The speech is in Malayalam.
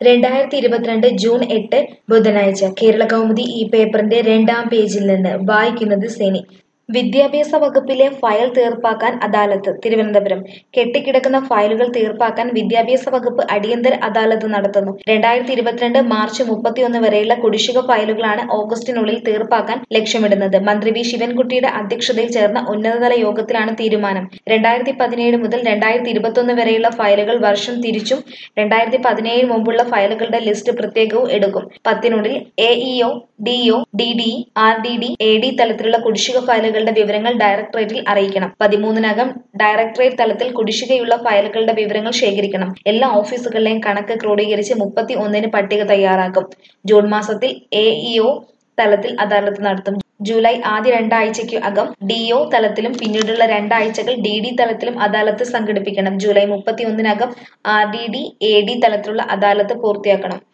രണ്ടായിരത്തി ഇരുപത്തിരണ്ട് ജൂൺ എട്ട് ബുധനാഴ്ച കേരള കൗമുദി ഈ പേപ്പറിന്റെ രണ്ടാം പേജിൽ നിന്ന് വായിക്കുന്നത് സെനി വിദ്യാഭ്യാസ വകുപ്പിലെ ഫയൽ തീർപ്പാക്കാൻ അദാലത്ത് തിരുവനന്തപുരം കെട്ടിക്കിടക്കുന്ന ഫയലുകൾ തീർപ്പാക്കാൻ വിദ്യാഭ്യാസ വകുപ്പ് അടിയന്തര അദാലത്ത് നടത്തുന്നു രണ്ടായിരത്തി ഇരുപത്തിരണ്ട് മാർച്ച് മുപ്പത്തിയൊന്ന് വരെയുള്ള കുടിശ്ശിക ഫയലുകളാണ് ഓഗസ്റ്റിനുള്ളിൽ തീർപ്പാക്കാൻ ലക്ഷ്യമിടുന്നത് മന്ത്രി വി ശിവൻകുട്ടിയുടെ അധ്യക്ഷതയിൽ ചേർന്ന ഉന്നതതല യോഗത്തിലാണ് തീരുമാനം രണ്ടായിരത്തി പതിനേഴ് മുതൽ രണ്ടായിരത്തി ഇരുപത്തൊന്ന് വരെയുള്ള ഫയലുകൾ വർഷം തിരിച്ചും രണ്ടായിരത്തി പതിനേഴ് മുമ്പുള്ള ഫയലുകളുടെ ലിസ്റ്റ് പ്രത്യേകവും എടുക്കും പത്തിനുള്ളിൽ A EO DO D D R D D A D തലത്തിലുള്ള കുടിശ്ശിക ഫയലുകളുടെ വിവരങ്ങൾ ഡയറക്ടറേറ്റിൽ അറിയിക്കണം പതിമൂന്നിനകം ഡയറക്ടറേറ്റ് തലത്തിൽ കുടിശ്ശികയുള്ള ഫയലുകളുടെ വിവരങ്ങൾ ശേഖരിക്കണം എല്ലാ ഓഫീസുകളിലെയും കണക്ക് ക്രോഡീകരിച്ച് മുപ്പത്തി ഒന്നിന് പട്ടിക തയ്യാറാക്കും ജൂൺ മാസത്തിൽ എ ഇഒ തലത്തിൽ അദാലത്ത് നടത്തും ജൂലൈ ആദ്യ രണ്ടാഴ്ചയ്ക്ക് അകം ഡിഒ തലത്തിലും പിന്നീടുള്ള രണ്ടാഴ്ചകൾ ഡി ഡി തലത്തിലും അദാലത്ത് സംഘടിപ്പിക്കണം ജൂലൈ മുപ്പത്തി ഒന്നിനകം R D D A D തലത്തിലുള്ള അദാലത്ത് പൂർത്തിയാക്കണം